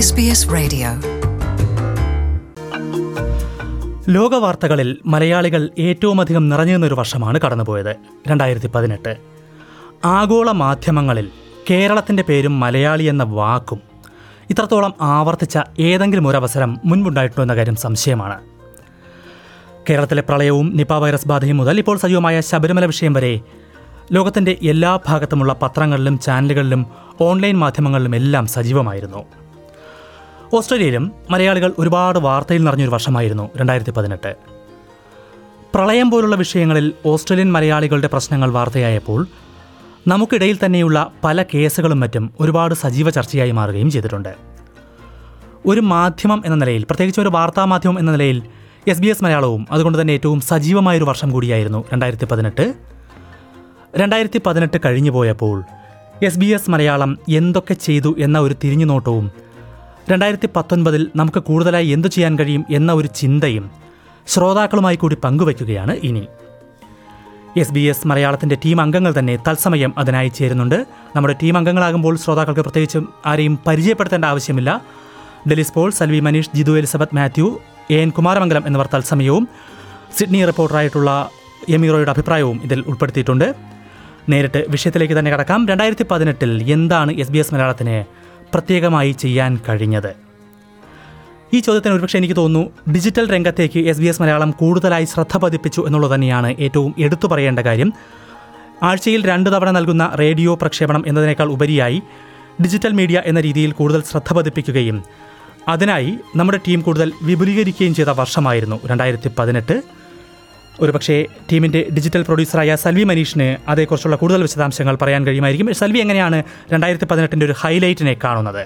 SBS Radio. ലോകവാർത്തകളിൽ മലയാളികൾ ഏറ്റവുമധികം നിറഞ്ഞു നിന്നൊരു വർഷമാണ് കടന്നുപോയത് രണ്ടായിരത്തി പതിനെട്ട് ആഗോള മാധ്യമങ്ങളിൽ കേരളത്തിൻ്റെ പേരും മലയാളി എന്ന വാക്കും ഇത്രത്തോളം ആവർത്തിച്ച ഏതെങ്കിലും ഒരു അവസരം മുൻപുണ്ടായിട്ടുണ്ടോ എന്ന കാര്യം സംശയമാണ് കേരളത്തിലെ പ്രളയവും നിപ വൈറസ് ബാധയും മുതൽ ഇപ്പോൾ സജീവമായ ശബരിമല വിഷയം വരെ ലോകത്തിൻ്റെ എല്ലാ ഭാഗത്തുമുള്ള പത്രങ്ങളിലും ചാനലുകളിലും ഓൺലൈൻ മാധ്യമങ്ങളിലും എല്ലാം സജീവമായിരുന്നു ഓസ്ട്രേലിയയിലും മലയാളികൾ ഒരുപാട് വാർത്തയിൽ നിറഞ്ഞൊരു വർഷമായിരുന്നു രണ്ടായിരത്തി പതിനെട്ട് പ്രളയം പോലുള്ള വിഷയങ്ങളിൽ ഓസ്ട്രേലിയൻ മലയാളികളുടെ പ്രശ്നങ്ങൾ വാർത്തയായപ്പോൾ നമുക്കിടയിൽ തന്നെയുള്ള പല കേസുകളും മറ്റും ഒരുപാട് സജീവ ചർച്ചയായി മാറുകയും ചെയ്തിട്ടുണ്ട് ഒരു മാധ്യമം എന്ന നിലയിൽ പ്രത്യേകിച്ച് ഒരു വാർത്താ മാധ്യമം എന്ന നിലയിൽ എസ് ബി എസ് മലയാളവും അതുകൊണ്ട് തന്നെ ഏറ്റവും സജീവമായൊരു വർഷം കൂടിയായിരുന്നു രണ്ടായിരത്തി പതിനെട്ട് രണ്ടായിരത്തി പതിനെട്ട് കഴിഞ്ഞു പോയപ്പോൾ എസ് ബി എസ് മലയാളം എന്തൊക്കെ ചെയ്തു എന്ന ഒരു തിരിഞ്ഞുനോട്ടവും രണ്ടായിരത്തി പത്തൊൻപതിൽ നമുക്ക് കൂടുതലായി എന്തു ചെയ്യാൻ കഴിയും എന്ന ഒരു ചിന്തയും ശ്രോതാക്കളുമായി കൂടി പങ്കുവയ്ക്കുകയാണ് ഇനി എസ് ബി എസ് മലയാളത്തിൻ്റെ ടീം അംഗങ്ങൾ തന്നെ തത്സമയം അതിനായി ചേരുന്നുണ്ട് നമ്മുടെ ടീം അംഗങ്ങളാകുമ്പോൾ ശ്രോതാക്കൾക്ക് പ്രത്യേകിച്ചും ആരെയും പരിചയപ്പെടുത്തേണ്ട ആവശ്യമില്ല Delys Paul Salvi Manish Jithu Elizabeth Mathew A N Kumaramangalam എന്നിവർ തത്സമയവും സിഡ്നി റിപ്പോർട്ടറായിട്ടുള്ള എമീറോയുടെ അഭിപ്രായവും ഇതിൽ ഉൾപ്പെടുത്തിയിട്ടുണ്ട് നേരിട്ട് വിഷയത്തിലേക്ക് തന്നെ കടക്കാം രണ്ടായിരത്തി പതിനെട്ടിൽ എന്താണ് എസ് ബി എസ് മലയാളത്തിന് പ്രത്യേകമായി ചെയ്യാൻ കഴിഞ്ഞത് ഈ ചോദ്യത്തിന് ഒരുപക്ഷെ എനിക്ക് തോന്നുന്നു ഡിജിറ്റൽ രംഗത്തേക്ക് എസ് ബി എസ് മലയാളം കൂടുതലായി ശ്രദ്ധ പതിപ്പിച്ചു എന്നുള്ളത് തന്നെയാണ് ഏറ്റവും എടുത്തു പറയേണ്ട കാര്യം ആഴ്ചയിൽ രണ്ട് തവണ നൽകുന്ന റേഡിയോ പ്രക്ഷേപണം എന്നതിനേക്കാൾ ഉപരിയായി ഡിജിറ്റൽ മീഡിയ എന്ന രീതിയിൽ കൂടുതൽ ശ്രദ്ധ പതിപ്പിക്കുകയും അതിനായി നമ്മുടെ ടീം കൂടുതൽ വിപുലീകരിക്കുകയും ചെയ്ത വർഷമായിരുന്നു രണ്ടായിരത്തി പതിനെട്ട് ഒരുപക്ഷേ ടീമിൻ്റെ ഡിജിറ്റൽ പ്രൊഡ്യൂസറായ സൽവി മനീഷിന് അതേക്കുറിച്ചുള്ള കൂടുതൽ വിശദാംശങ്ങൾ പറയാൻ കഴിയുമായിരിക്കും സൽവി എങ്ങനെയാണ് രണ്ടായിരത്തി പതിനെട്ടിൻ്റെ ഒരു ഹൈലൈറ്റിനെ കാണുന്നത്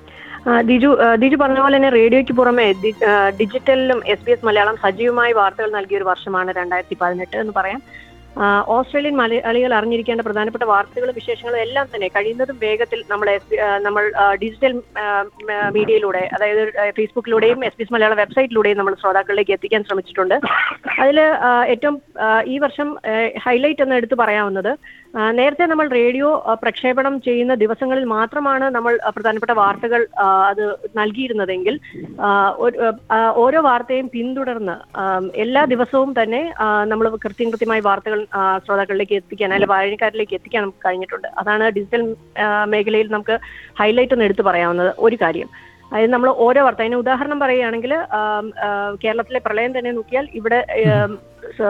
ആ, ദിജു ആ, ദിജു പറഞ്ഞ പോലെ തന്നെ റേഡിയോയ്ക്ക് പുറമെ ഡി- ആ, ഡിജിറ്റലിലും എസ് ബി എസ് മലയാളം സജീവമായി വാർത്തകൾ നൽകിയ ഒരു വർഷമാണ് രണ്ടായിരത്തി പതിനെട്ട് എന്ന് പറയാം ആ, ഓസ്ട്രേലിയൻ മലയാളികൾ അറിഞ്ഞിരിക്കേണ്ട പ്രധാനപ്പെട്ട വാർത്തകളും വിശേഷങ്ങളും എല്ലാം തന്നെ കഴിയുന്നതും വേഗത്തിൽ നമ്മൾ എസ് ബി- ആ, നമ്മൾ ആ, ഡിജിറ്റൽ ആ, മ- മീഡിയയിലൂടെ അതായത് ആ, ഫേസ്ബുക്കിലൂടെയും എസ് ബി എസ് മലയാളം വെബ്സൈറ്റിലൂടെയും നമ്മൾ ശ്രോതാക്കളിലേക്ക് എത്തിക്കാൻ ശ്രമിച്ചിട്ടുണ്ട് അതിൽ ഏറ്റവും ആ, ഈ വർഷം ഹൈലൈറ്റ് എന്ന് എടുത്തു പറയാവുന്നത് ആ, നേരത്തെ നമ്മൾ റേഡിയോ ആ, പ്രക്ഷേപണം ചെയ്യുന്ന ദിവസങ്ങളിൽ മാത്രമാണ് നമ്മൾ ആ, പ്രധാനപ്പെട്ട വാർത്തകൾ ആ, അത് നൽകിയിരുന്നതെങ്കിൽ ആ, ഒരു- ആ, ഓരോ വാർത്തയും പിന്തുടർന്ന് ആ, എല്ലാ ദിവസവും തന്നെ നമ്മൾ കൃത്യം കൃത്യമായി വാർത്തകൾ ആ, ശ്രോതാക്കളിലേക്ക് എത്തിക്കാൻ അല്ലെങ്കിൽ വായനക്കാരിലേക്ക് എത്തിക്കാൻ നമുക്ക് കഴിഞ്ഞിട്ടുണ്ട് അതാണ് ഡിജിറ്റൽ ആ, മേഖലയിൽ നമുക്ക് ഹൈലൈറ്റ് എന്ന് എടുത്തു പറയാവുന്നത് ഒരു കാര്യം അതായത് നമ്മൾ ഓരോ വാർത്ത അതിന് ഉദാഹരണം പറയുകയാണെങ്കിൽ കേരളത്തിലെ പ്രളയം തന്നെ നോക്കിയാൽ ഇവിടെ ആം, സ-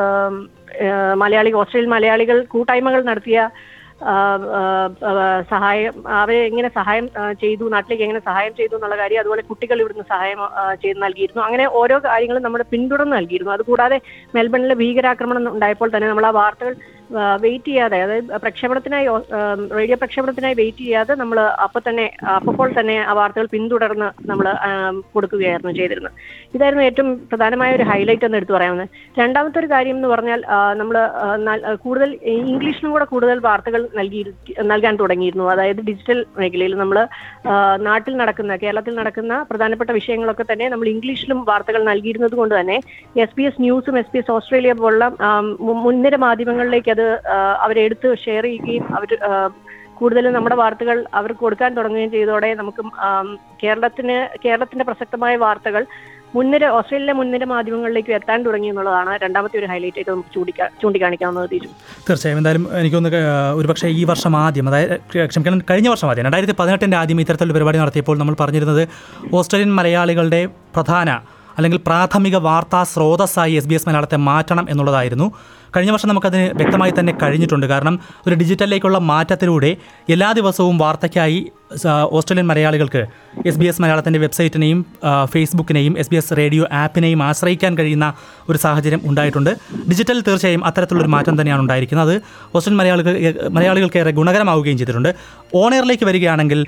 ആ, മലയാളികൾ ഓസ്ട്രേലിയൻ മലയാളികൾ കൂട്ടായ്മകൾ നടത്തിയ ആ, ആ, ആ, സഹായം അവരെ എങ്ങനെ സഹായം ആ, ചെയ്തു നാട്ടിലേക്ക് എങ്ങനെ സഹായം ചെയ്തു എന്നുള്ള കാര്യം അതുപോലെ കുട്ടികൾ ഇവിടുന്ന് സഹായം ആ, ചെയ്ത് നൽകിയിരുന്നു അങ്ങനെ ഓരോ കാര്യങ്ങളും നമ്മൾ പിന്തുടർന്ന് നൽകിയിരുന്നു അതുകൂടാതെ മെൽബണിലെ ഭീകരാക്രമണം ഉണ്ടായപ്പോൾ തന്നെ നമ്മൾ ആ വാർത്തകൾ വെയിറ്റ് ചെയ്യാതെ അതായത് പ്രക്ഷേപണത്തിനായി ഓ- ആ, റേഡിയോ പ്രക്ഷേപണത്തിനായി വെയിറ്റ് ചെയ്യാതെ നമ്മൾ അപ്പോൾ തന്നെ അപ്പോൾ തന്നെ ആ വാർത്തകൾ പിന്തുടർന്ന് നമ്മൾ കൊടുക്കുകയായിരുന്നു ചെയ്തിരുന്നത് ഇതായിരുന്നു ഏറ്റവും പ്രധാനമായ ഒരു ഹൈലൈറ്റ് എന്ന് എടുത്തു പറയാവുന്നത് രണ്ടാമത്തെ ഒരു കാര്യം എന്ന് പറഞ്ഞാൽ നമ്മൾ കൂടുതൽ ഇംഗ്ലീഷിലും കൂടെ കൂടുതൽ വാർത്തകൾ നൽകി നൽകാൻ തുടങ്ങിയിരുന്നു അതായത് ഡിജിറ്റൽ മേഖലയിൽ നമ്മൾ നാട്ടിൽ നടക്കുന്ന കേരളത്തിൽ നടക്കുന്ന പ്രധാനപ്പെട്ട വിഷയങ്ങളൊക്കെ തന്നെ നമ്മൾ ഇംഗ്ലീഷിലും വാർത്തകൾ നൽകിയിരുന്നത് കൊണ്ട് തന്നെ എസ് പി എസ് ന്യൂസും എസ് പി എസ് ഓസ്ട്രേലിയ പോലുള്ള ആ, മു- മുൻനിര മാധ്യമങ്ങളിലേക്ക് അത് ആ, അവരെടുത്ത് ഷെയർ ചെയ്യുകയും അവർ കൂടുതലും നമ്മുടെ വാർത്തകൾ അവർക്ക് കൊടുക്കാൻ തുടങ്ങുകയും ചെയ്തതോടെ നമുക്ക് ആം, കേരളത്തിന് കേരളത്തിന്റെ പ്രസക്തമായ വാർത്തകൾ മുൻനിര ഓസ്ട്രേലിയയിലെ മുൻനിര മാധ്യമങ്ങളിലേക്ക് എത്താൻ തുടങ്ങി എന്നുള്ളതാണ് രണ്ടാമത്തെ ഒരു ഹൈലൈറ്റ് ആയിട്ട് നമുക്ക് ചൂണ്ടിക്കാ ചൂണ്ടിക്കാണിക്കാവുന്നത് തീരും തീർച്ചയായും എന്തായാലും എനിക്കൊന്ന് ഒരുപക്ഷേ ഈ വർഷം ആദ്യം അതായത് ക്ഷമിക്കണം കഴിഞ്ഞ വർഷം ആദ്യം രണ്ടായിരത്തി പതിനെട്ടിൻ്റെ ആദ്യം ഇത്തരത്തിലൊരു പരിപാടി നടത്തിയപ്പോൾ നമ്മൾ പറഞ്ഞിരുന്നത് ഓസ്ട്രേലിയൻ മലയാളികളുടെ പ്രധാന അല്ലെങ്കിൽ പ്രാഥമിക വാർത്താ സ്രോതസ്സായി എസ് ബി എസ് മലയാളത്തെ മാറ്റണം എന്നുള്ളതായിരുന്നു കഴിഞ്ഞ വർഷം നമുക്കതിന് വ്യക്തമായി തന്നെ കഴിഞ്ഞിട്ടുണ്ട് കാരണം ഒരു ഡിജിറ്റലിലേക്കുള്ള മാറ്റത്തിലൂടെ എല്ലാ ദിവസവും വാർത്തയ്ക്കായി സ- ഓസ്ട്രേലിയൻ മലയാളികൾക്ക് എസ് ബി എസ് മലയാളത്തിൻ്റെ വെബ്സൈറ്റിനെയും ആ, ഫേസ്ബുക്കിനെയും എസ് ബി എസ് റേഡിയോ ആപ്പിനെയും ആശ്രയിക്കാൻ കഴിയുന്ന ഒരു സാഹചര്യം ഉണ്ടായിട്ടുണ്ട് ഡിജിറ്റൽ തീർച്ചയായും അത്തരത്തിലുള്ളൊരു മാറ്റം തന്നെയാണ് ഉണ്ടായിരിക്കുന്നത് അത് ഓസ്ട്രേലിയൻ മലയാളികൾ മലയാളികൾക്ക് ഏറെ ഗുണകരമാവുകയും ചെയ്തിട്ടുണ്ട് ഓൺ എയറിലേക്ക് വരികയാണെങ്കിൽ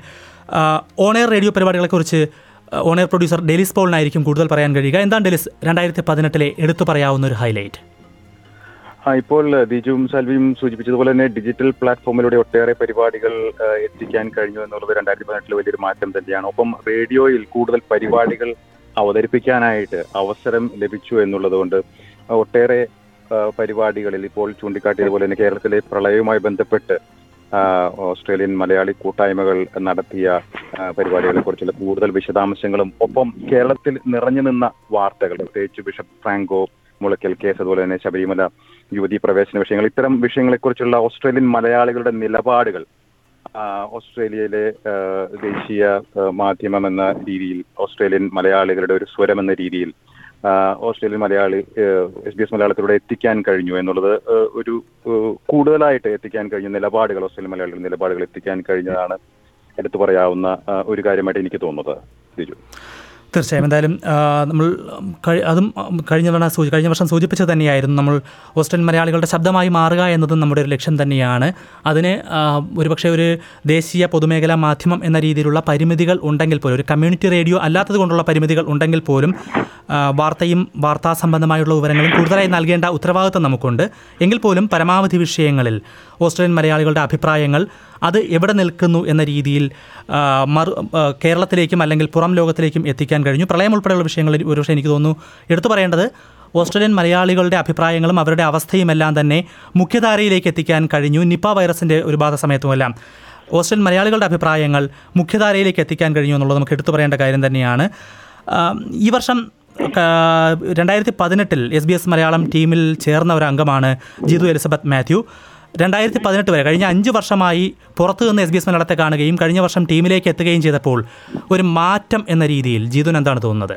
ഓൺ എയർ റേഡിയോ പരിപാടികളെക്കുറിച്ച് ഓൺ എയർ പ്രൊഡ്യൂസർ ഡെലിസ് പോളിനായിരിക്കും കൂടുതൽ പറയാൻ കഴിയുക എന്താണ് ഡെലിസ് രണ്ടായിരത്തി പതിനെട്ടിലെ എടുത്തു പറയാവുന്ന ഒരു ഹൈലൈറ്റ് ആ ഇപ്പോൾ ദിജുവും സൽവിയും സൂചിപ്പിച്ചതുപോലെ തന്നെ ഡിജിറ്റൽ പ്ലാറ്റ്ഫോമിലൂടെ ഒട്ടേറെ പരിപാടികൾ ആ, എത്തിക്കാൻ കഴിഞ്ഞു എന്നുള്ളത് രണ്ടായിരത്തി പതിനെട്ടിലെ വലിയൊരു മാറ്റം തന്നെയാണ് ഒപ്പം റേഡിയോയിൽ കൂടുതൽ പരിപാടികൾ അവതരിപ്പിക്കാനായിട്ട് അവസരം ലഭിച്ചു എന്നുള്ളത് കൊണ്ട് ഒട്ടേറെ ആ, പരിപാടികളിൽ ഇപ്പോൾ ചൂണ്ടിക്കാട്ടിയതുപോലെ തന്നെ കേരളത്തിലെ പ്രളയവുമായി ബന്ധപ്പെട്ട് ആ, ഓസ്ട്രേലിയൻ മലയാളി കൂട്ടായ്മകൾ നടത്തിയ ആ, പരിപാടികളെ കുറിച്ചുള്ള കൂടുതൽ വിശദാംശങ്ങളും ഒപ്പം കേരളത്തിൽ നിറഞ്ഞു നിന്ന വാർത്തകൾ പ്രത്യേകിച്ച് ബിഷപ്പ് ഫ്രാങ്കോ മുളയ്ക്കൽ കേസ് അതുപോലെ തന്നെ ശബരിമല യുവതി പ്രവേശന വിഷയങ്ങൾ ഇത്തരം വിഷയങ്ങളെക്കുറിച്ചുള്ള ഓസ്ട്രേലിയൻ മലയാളികളുടെ നിലപാടുകൾ ആ, ഓസ്ട്രേലിയയിലെ ആ, ദേശീയ ആ, മാധ്യമം എന്ന രീതിയിൽ ഓസ്ട്രേലിയൻ മലയാളികളുടെ ഒരു സ്വരം എന്ന രീതിയിൽ ആ, Australian Malayali S B S മലയാളത്തിലൂടെ എത്തിക്കാൻ കഴിഞ്ഞു എന്നുള്ളത് ആ, ഒരു ആ, കൂടുതലായിട്ട് എത്തിക്കാൻ കഴിഞ്ഞ നിലപാടുകൾ ഓസ്ട്രേലിയൻ മലയാളികളുടെ നിലപാടുകൾ എത്തിക്കാൻ കഴിഞ്ഞതാണ് എടുത്തു പറയാവുന്ന ആ, ഒരു കാര്യമായിട്ട് എനിക്ക് തോന്നുന്നത് ബിജു തീർച്ചയായും എന്തായാലും ആ, നമ്മൾ കഴി- അതും ഉം, കഴിഞ്ഞ തവണ സൂചി കഴിഞ്ഞ വർഷം സൂചിപ്പിച്ചത് തന്നെയായിരുന്നു നമ്മൾ ഓസ്ട്രേലിയൻ മലയാളികളുടെ ശബ്ദമായി മാറുക എന്നതും നമ്മുടെ ഒരു ലക്ഷ്യം തന്നെയാണ് അതിന് ആ, ഒരുപക്ഷെ ഒരു ദേശീയ പൊതുമേഖലാ മാധ്യമം എന്ന രീതിയിലുള്ള പരിമിതികൾ ഉണ്ടെങ്കിൽ പോലും ഒരു കമ്മ്യൂണിറ്റി റേഡിയോ അല്ലാത്തത് കൊണ്ടുള്ള പരിമിതികൾ ഉണ്ടെങ്കിൽ പോലും ആ, വാർത്തയും വാർത്താ സംബന്ധമായുള്ള വിവരങ്ങളും കൂടുതലായി നൽകേണ്ട ഉത്തരവാദിത്വം നമുക്കുണ്ട് എങ്കിൽ പോലും പരമാവധി വിഷയങ്ങളിൽ ഓസ്ട്രേലിയൻ മലയാളികളുടെ അഭിപ്രായങ്ങൾ അത് എവിടെ നിൽക്കുന്നു എന്ന രീതിയിൽ ആ, മറു ആ, കേരളത്തിലേക്കും അല്ലെങ്കിൽ പുറം ലോകത്തിലേക്കും എത്തിക്കാൻ കഴിഞ്ഞു പ്രളയം ഉൾപ്പെടെയുള്ള വിഷയങ്ങളിൽ ഒരുപക്ഷെ എനിക്ക് തോന്നുന്നു എടുത്തു പറയേണ്ടത് ഓസ്ട്രേലിയൻ മലയാളികളുടെ അഭിപ്രായങ്ങളും അവരുടെ അവസ്ഥയുമെല്ലാം തന്നെ മുഖ്യധാരയിലേക്ക് എത്തിക്കാൻ കഴിഞ്ഞു നിപ്പ വൈറസിൻ്റെ ഒരു ബാധ സമയത്തുമെല്ലാം ഓസ്ട്രേലിയൻ മലയാളികളുടെ അഭിപ്രായങ്ങൾ മുഖ്യധാരയിലേക്ക് എത്തിക്കാൻ കഴിഞ്ഞു എന്നുള്ളത് നമുക്ക് എടുത്തു പറയേണ്ട കാര്യം തന്നെയാണ് ആ, ഈ വർഷം ക- രണ്ടായിരത്തി പതിനെട്ടിൽ എസ് ബി എസ് മലയാളം ടീമിൽ ചേർന്ന ഒരു അംഗമാണ് ജിതു എലിസബത്ത് മാത്യു രണ്ടായിരത്തി പതിനെട്ട് വരെ കഴിഞ്ഞ അഞ്ച് വർഷമായി പുറത്തു നിന്ന് എസ് ബി എസ് മലയാളത്തെ കാണുകയും കഴിഞ്ഞ വർഷം ടീമിലേക്ക് എത്തുകയും ചെയ്തപ്പോൾ ഒരു മാറ്റം എന്ന രീതിയിൽ ജിതുന് എന്താണ് തോന്നുന്നത്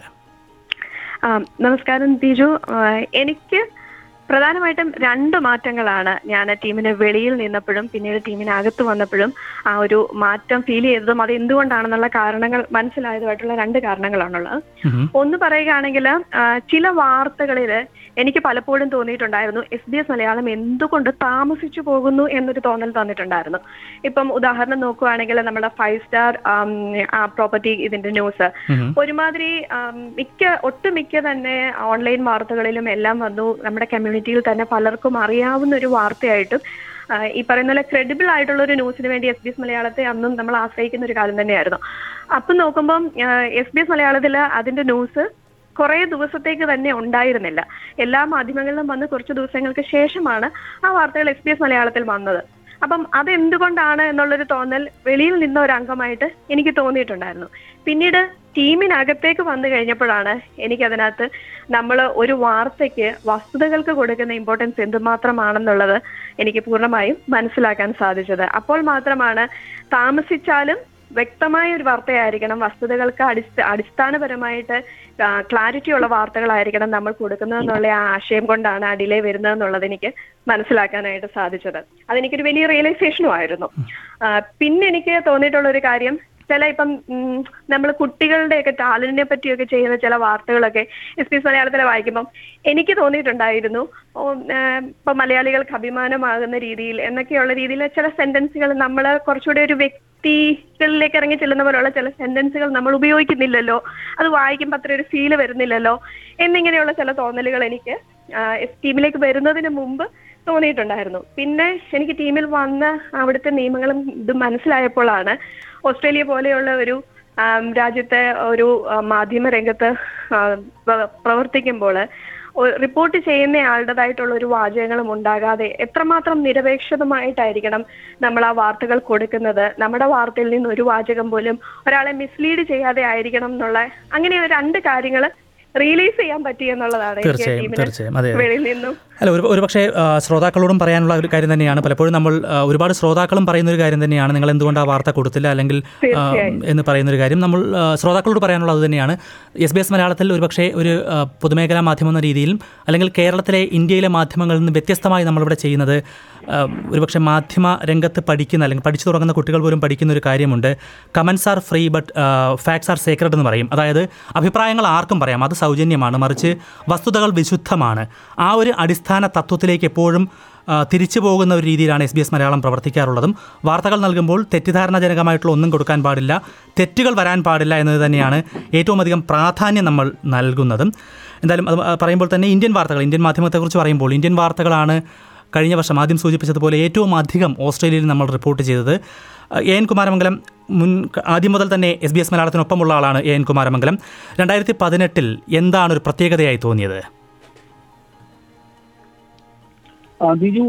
ആ, നമസ്കാരം ബിജു ആ, എനിക്ക് പ്രധാനമായിട്ടും രണ്ട് മാറ്റങ്ങളാണ് ഞാൻ ടീമിന് വെളിയിൽ നിന്നപ്പോഴും പിന്നീട് ടീമിനകത്ത് വന്നപ്പോഴും ആ ഒരു മാറ്റം ഫീൽ ചെയ്തതും അത് എന്തുകൊണ്ടാണെന്നുള്ള കാരണങ്ങൾ മനസ്സിലായതുമായിട്ടുള്ള രണ്ട് കാരണങ്ങളാണുള്ളത് ഉം. ഒന്ന് പറയുകയാണെങ്കിൽ ചില വാർത്തകളിൽ എനിക്ക് പലപ്പോഴും തോന്നിയിട്ടുണ്ടായിരുന്നു എസ് ബി എസ് മലയാളം എന്തുകൊണ്ട് താമസിച്ചു പോകുന്നു എന്നൊരു തോന്നൽ തന്നിട്ടുണ്ടായിരുന്നു ഇപ്പം ഉദാഹരണം നോക്കുവാണെങ്കിൽ നമ്മുടെ ഫൈവ് സ്റ്റാർ പ്രോപ്പർട്ടി ഇതിന്റെ ന്യൂസ് ഉം. ഒരുമാതിരി ആം, മിക്ക ഒട്ടുമിക്ക തന്നെ ഓൺലൈൻ വാർത്തകളിലും എല്ലാം വന്നു നമ്മുടെ കമ്മ്യൂണിറ്റിയിൽ തന്നെ പലർക്കും അറിയാവുന്ന ഒരു വാർത്തയായിട്ടും ആ, ഈ പറയുന്ന പോലെ ക്രെഡിബിൾ ആയിട്ടുള്ള ഒരു ന്യൂസിന് വേണ്ടി എസ് ബി എസ് മലയാളത്തെ അന്നും നമ്മൾ ആശ്രയിക്കുന്ന ഒരു കാലം തന്നെയായിരുന്നു അപ്പം നോക്കുമ്പം എസ് ബി എസ് മലയാളത്തിൽ അതിന്റെ ന്യൂസ് കുറെ ദിവസത്തേക്ക് തന്നെ ഉണ്ടായിരുന്നില്ല എല്ലാ മാധ്യമങ്ങളിലും വന്ന് കുറച്ച് ദിവസങ്ങൾക്ക് ശേഷമാണ് ആ വാർത്തകൾ എസ് ബി എസ് മലയാളത്തിൽ വന്നത് അപ്പം അതെന്തുകൊണ്ടാണ് എന്നുള്ളൊരു തോന്നൽ വെളിയിൽ നിന്ന ഒരു അംഗമായിട്ട് എനിക്ക് തോന്നിയിട്ടുണ്ടായിരുന്നു പിന്നീട് ടീമിനകത്തേക്ക് വന്നു കഴിഞ്ഞപ്പോഴാണ് എനിക്കതിനകത്ത് നമ്മൾ ഒരു വാർത്തയ്ക്ക് വസ്തുതകൾക്ക് കൊടുക്കുന്ന ഇമ്പോർട്ടൻസ് എന്തുമാത്രമാണെന്നുള്ളത് എനിക്ക് പൂർണ്ണമായും മനസ്സിലാക്കാൻ സാധിച്ചത് അപ്പോൾ മാത്രമാണ് താമസിച്ചാലും വ്യക്തമായ ഒരു വാർത്തയായിരിക്കണം വസ്തുതകൾക്ക് അടിസ്ഥ അടിസ്ഥാനപരമായിട്ട് ക്ലാരിറ്റി ഉള്ള വാർത്തകളായിരിക്കണം നമ്മൾ കൊടുക്കുന്നതെന്നുള്ള ആ ആശയം കൊണ്ടാണ് ആ ഡിലേ വരുന്നതെന്നുള്ളത് എനിക്ക് മനസ്സിലാക്കാനായിട്ട് സാധിച്ചത് അതെനിക്കൊരു വലിയ റിയലൈസേഷനും ആയിരുന്നു ആ, പിന്നെ എനിക്ക് തോന്നിയിട്ടുള്ള ഒരു കാര്യം ചില ഇപ്പം നമ്മൾ കുട്ടികളുടെയൊക്കെ ടാലന്റിനെ പറ്റിയൊക്കെ ചെയ്യുന്ന ചില വാർത്തകളൊക്കെ എസ് പി മലയാളത്തിൽ വായിക്കുമ്പം എനിക്ക് തോന്നിയിട്ടുണ്ടായിരുന്നു ഓ, ആ, ഇപ്പൊ മലയാളികൾക്ക് അഭിമാനമാകുന്ന രീതിയിൽ എന്നൊക്കെയുള്ള രീതിയിൽ ചില സെന്റൻസുകൾ നമ്മൾ കുറച്ചുകൂടി ഒരു വ്യക്തികളിലേക്ക് ഇറങ്ങി ചെല്ലുന്ന പോലുള്ള ചില സെന്റൻസുകൾ നമ്മൾ ഉപയോഗിക്കുന്നില്ലല്ലോ അത് വായിക്കുമ്പോൾ അത്ര ഒരു ഫീല് വരുന്നില്ലല്ലോ എന്നിങ്ങനെയുള്ള ചില തോന്നലുകൾ എനിക്ക് എസ് ടീമിലേക്ക് വരുന്നതിന് മുമ്പ് തോന്നിയിട്ടുണ്ടായിരുന്നു പിന്നെ എനിക്ക് ടീമിൽ വന്ന അവിടുത്തെ നിയമങ്ങളും ഇത് മനസ്സിലായപ്പോഴാണ് ഓസ്ട്രേലിയ പോലെയുള്ള ഒരു ആം, രാജ്യത്തെ ഒരു ആ, മാധ്യമ രംഗത്ത് ആ, പ്ര- പ്രവർത്തിക്കുമ്പോൾ റിപ്പോർട്ട് ചെയ്യുന്ന ആളുടേതായിട്ടുള്ള ഒരു വാചകങ്ങളും ഉണ്ടാകാതെ എത്രമാത്രം നിരപേക്ഷിതമായിട്ടായിരിക്കണം നമ്മൾ ആ വാർത്തകൾ കൊടുക്കുന്നത് നമ്മുടെ വാർത്തയിൽ നിന്ന് ഒരു വാചകം പോലും ഒരാളെ മിസ്ലീഡ് ചെയ്യാതെ ആയിരിക്കണം എന്നുള്ള അങ്ങനെ ഒരു രണ്ട് കാര്യങ്ങൾ റിയലൈസ് ചെയ്യാൻ പറ്റി എന്നുള്ളതാണ് എനിക്ക് തീർച്ചയായും ടീമിന് തീർച്ചയായും അതെ അതെ. വെളിയിൽ നിന്നും അല്ല ഒരു ഒരുപക്ഷെ ആ, ശ്രോതാക്കളോടും പറയാനുള്ള ഒരു കാര്യം തന്നെയാണ് പലപ്പോഴും നമ്മൾ ആ, ഒരുപാട് ശ്രോതാക്കളും പറയുന്ന ഒരു കാര്യം തന്നെയാണ് നിങ്ങൾ എന്തുകൊണ്ട് ആ വാർത്ത കൊടുത്തില്ല അല്ലെങ്കിൽ ആ, തീർച്ചയായും. എന്ന് പറയുന്ന ഒരു കാര്യം നമ്മൾ ആ, ശ്രോതാക്കളോട് പറയാനുള്ളത് അത് തന്നെയാണ് എസ് ബി എസ് മലയാളത്തിൽ ഒരുപക്ഷെ ഒരു ആ, പൊതുമേഖലാ മാധ്യമം എന്ന രീതിയിലും അല്ലെങ്കിൽ കേരളത്തിലെ ഇന്ത്യയിലെ മാധ്യമങ്ങളിൽ നിന്ന് വ്യത്യസ്തമായി നമ്മളിവിടെ ചെയ്യുന്നത് ആ, ഒരുപക്ഷെ മാധ്യമ രംഗത്ത് പഠിക്കുന്ന അല്ലെങ്കിൽ പഠിച്ചു തുടങ്ങുന്ന കുട്ടികൾ പോലും പഠിക്കുന്ന ഒരു കാര്യമുണ്ട് comments are free but facts are sacred എന്ന് പറയും അതായത് അഭിപ്രായങ്ങൾ ആർക്കും പറയാം അത് സൗജന്യമാണ് മറിച്ച് വസ്തുതകൾ വിശുദ്ധമാണ് ആ ഒരു അടിസ്ഥാന തത്വത്തിലേക്ക് എപ്പോഴും ആ, തിരിച്ചു പോകുന്ന ഒരു രീതിയിലാണ് എസ് ബി എസ് മലയാളം പ്രവർത്തിക്കാറുള്ളതും വാർത്തകൾ നൽകുമ്പോൾ തെറ്റിദ്ധാരണജനകമായിട്ടുള്ള ഒന്നും കൊടുക്കാൻ പാടില്ല തെറ്റുകൾ വരാൻ പാടില്ല എന്നത് തന്നെയാണ് ഏറ്റവും അധികം പ്രാധാന്യം നമ്മൾ നൽകുന്നതും എന്തായാലും അത് പറയുമ്പോൾ തന്നെ ഇന്ത്യൻ വാർത്തകൾ ഇന്ത്യൻ മാധ്യമത്തെക്കുറിച്ച് പറയുമ്പോൾ ഇന്ത്യൻ വാർത്തകളാണ് കഴിഞ്ഞ വർഷം ആദ്യം സൂചിപ്പിച്ചതുപോലെ ഏറ്റവും അധികം ഓസ്ട്രേലിയയിൽ നമ്മൾ റിപ്പോർട്ട് ചെയ്തത് എ എൻ കുമാരമംഗലം മുൻ ആദ്യം മുതൽ തന്നെ എസ് ബി എസ് മലയാളത്തിനൊപ്പമുള്ള ആളാണ് എ എൻ കുമാരമംഗലം രണ്ടായിരത്തി പതിനെട്ടിൽ എന്താണ് ഒരു പ്രത്യേകതയായി തോന്നിയത് ആ, ബിജു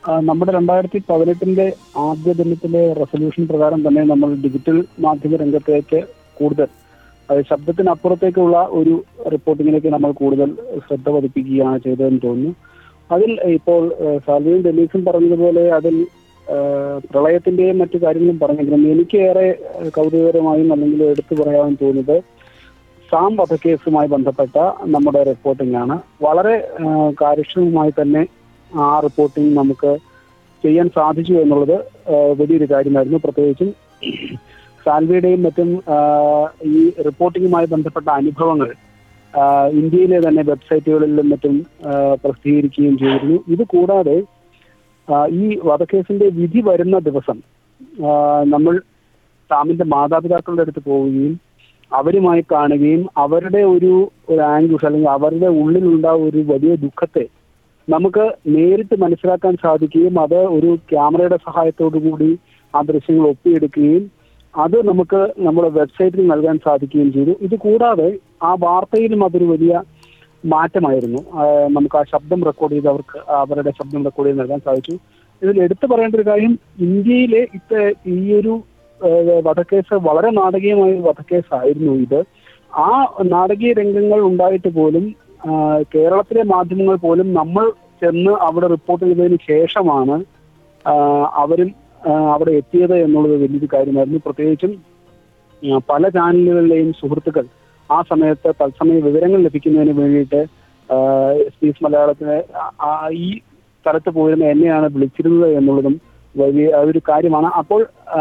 ആ, നമ്മുടെ രണ്ടായിരത്തി പതിനെട്ടിന്റെ ആദ്യ ദിനത്തിലെ റെസൊല്യൂഷൻ പ്രകാരം തന്നെ നമ്മൾ ഡിജിറ്റൽ മാധ്യമ രംഗത്തേക്ക് കൂടുതൽ അത് ശബ്ദത്തിനപ്പുറത്തേക്കുള്ള ഒരു റിപ്പോർട്ടിങ്ങിലേക്ക് നമ്മൾ കൂടുതൽ ശ്രദ്ധ പതിപ്പിക്കുകയാണ് ചെയ്തതെന്ന് തോന്നുന്നു അതിൽ ഇപ്പോൾ ഏഹ്, സാൽവിയും ഡെലീസും പറഞ്ഞതുപോലെ അതിൽ ഏഹ്, പ്രളയത്തിന്റെയും മറ്റു കാര്യങ്ങളും പറഞ്ഞെങ്കിലും എനിക്ക് ഏറെ ഏഹ്, കൗതുകകരമായും അല്ലെങ്കിൽ എടുത്തു പറയാൻ തോന്നുന്നത് സാം വധക്കേസുമായി ബന്ധപ്പെട്ട നമ്മുടെ റിപ്പോർട്ടിംഗ് ആണ് വളരെ ഏഹ്, കാര്യക്ഷമമായി തന്നെ ആ റിപ്പോർട്ടിംഗ് നമുക്ക് ചെയ്യാൻ സാധിച്ചു എന്നുള്ളത് ഏഹ്, വലിയൊരു കാര്യമായിരുന്നു പ്രത്യേകിച്ചും സാൽവിയുടെയും മറ്റും ആഹ്, ഈ റിപ്പോർട്ടിങ്ങുമായി ബന്ധപ്പെട്ട അനുഭവങ്ങൾ ആഹ്, ഇന്ത്യയിലെ തന്നെ വെബ്സൈറ്റുകളിലും മറ്റും ആഹ്, പ്രസിദ്ധീകരിക്കുകയും ചെയ്തിരുന്നു ഇത് കൂടാതെ ആഹ്, ഈ വധക്കേസിന്റെ വിധി വരുന്ന ദിവസം ആഹ്, നമ്മൾ സാമിന്റെ മാതാപിതാക്കളുടെ അടുത്ത് പോവുകയും അവരുമായി കാണുകയും അവരുടെ ഒരു ഒരു ആംഗ്യൂഷ് അല്ലെങ്കിൽ അവരുടെ ഉള്ളിലുണ്ടായ ഒരു വലിയ ദുഃഖത്തെ നമുക്ക് നേരിട്ട് മനസ്സിലാക്കാൻ സാധിക്കുകയും അത് ഒരു ക്യാമറയുടെ സഹായത്തോടു കൂടി ആ ദൃശ്യങ്ങൾ ഒപ്പിയെടുക്കുകയും അത് നമുക്ക് നമ്മുടെ വെബ്സൈറ്റിൽ നൽകാൻ സാധിക്കുകയും ചെയ്തു ഇത് കൂടാതെ ആ വാർത്തയിലും അതൊരു വലിയ മാറ്റമായിരുന്നു ആ, നമുക്ക് ആ ശബ്ദം റെക്കോർഡ് ചെയ്ത് അവർക്ക് അവരുടെ ശബ്ദം റെക്കോർഡ് ചെയ്ത് നൽകാൻ സാധിച്ചു ഇതിൽ എടുത്തു പറയേണ്ട ഒരു കാര്യം ഇന്ത്യയിലെ ഇത്തെ ഈ ഒരു ഏഹ്, വധക്കേസ് വളരെ നാടകീയമായ ഒരു വധക്കേസായിരുന്നു ഇത് ആ നാടകീയ രംഗങ്ങൾ ഉണ്ടായിട്ട് പോലും ആ, കേരളത്തിലെ മാധ്യമങ്ങൾ പോലും നമ്മൾ ചെന്ന് അവിടെ റിപ്പോർട്ട് ചെയ്തതിന് ശേഷമാണ് ആ, അവരും ആ, അവിടെ എത്തിയത് എന്നുള്ളത് വലിയൊരു കാര്യമായിരുന്നു പ്രത്യേകിച്ചും ആ, പല ചാനലുകളിലെയും സുഹൃത്തുക്കൾ ആ സമയത്ത് തത്സമയ വിവരങ്ങൾ ലഭിക്കുന്നതിന് വേണ്ടിയിട്ട് എസ് പി എസ് മലയാളത്തിന് ആ- ആ- ഈ സ്ഥലത്ത് പോയിരുന്ന എന്നെയാണ് വിളിച്ചിരുന്നത് എന്നുള്ളതും വലിയ ഒരു കാര്യമാണ് അപ്പോൾ ആ,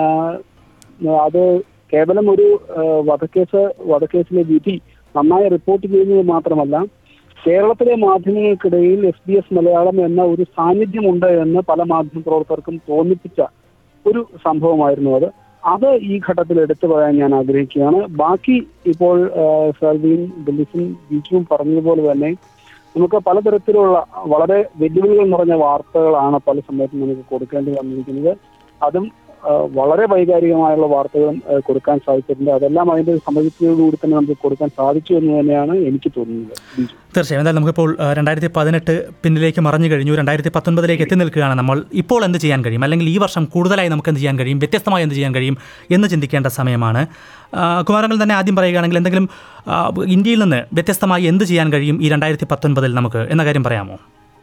അത് കേവലം ഒരു ആ, വധക്കേസ് വധക്കേസിലെ വിധി നന്നായി റിപ്പോർട്ട് ചെയ്യുന്നത് മാത്രമല്ല കേരളത്തിലെ മാധ്യമങ്ങൾക്കിടയിൽ എസ് ബി എസ് മലയാളം എന്ന ഒരു സാന്നിധ്യമുണ്ട് എന്ന് പല മാധ്യമ പ്രവർത്തകർക്കും തോന്നിപ്പിച്ച ഒരു സംഭവമായിരുന്നു അത് അത് ഈ ഘട്ടത്തിൽ എടുത്തു പറയാൻ ഞാൻ ആഗ്രഹിക്കുകയാണ് ബാക്കി ഇപ്പോൾ സർവീൻ ദിലീസും ബീച്ചും പറഞ്ഞതുപോലെ തന്നെ നമുക്ക് പലതരത്തിലുള്ള വളരെ വെല്ലുവിളികൾ നിറഞ്ഞ വാർത്തകളാണ് പല സമയത്തും നമുക്ക് കൊടുക്കേണ്ടി വന്നിരിക്കുന്നത് അതും ആ, വളരെ വൈകാരികമായുള്ള വാർത്തകളും ആ, കൊടുക്കാൻ സാധിച്ചിട്ടുണ്ട് അതെല്ലാം അതിന്റെ സമയത്തോടുകൂടി തന്നെ നമുക്ക് കൊടുക്കാൻ സാധിച്ചു എന്ന് തന്നെയാണ് എനിക്ക് തോന്നുന്നത് ബിജു തീർച്ചയായും എന്തായാലും നമുക്കിപ്പോൾ ആ, രണ്ടായിരത്തി പതിനെട്ട് പിന്നിലേക്ക് മറഞ്ഞു കഴിഞ്ഞു രണ്ടായിരത്തി പത്തൊൻപതിലേക്ക് എത്തി നിൽക്കുകയാണ് നമ്മൾ ഇപ്പോൾ എന്ത് ചെയ്യാൻ കഴിയും അല്ലെങ്കിൽ ഈ വർഷം കൂടുതലായി നമുക്ക് എന്ത് ചെയ്യാൻ കഴിയും വ്യത്യസ്തമായി എന്ത് ചെയ്യാൻ കഴിയും എന്ന് ചിന്തിക്കേണ്ട സമയമാണ് ആ, കുമാരങ്ങൾ തന്നെ ആദ്യം പറയുകയാണെങ്കിൽ എന്തെങ്കിലും ആ, ഇന്ത്യയിൽ നിന്ന് വ്യത്യസ്തമായി എന്ത് ചെയ്യാൻ കഴിയും ഈ രണ്ടായിരത്തി പത്തൊൻപതിൽ നമുക്ക് എന്ന കാര്യം പറയാമോ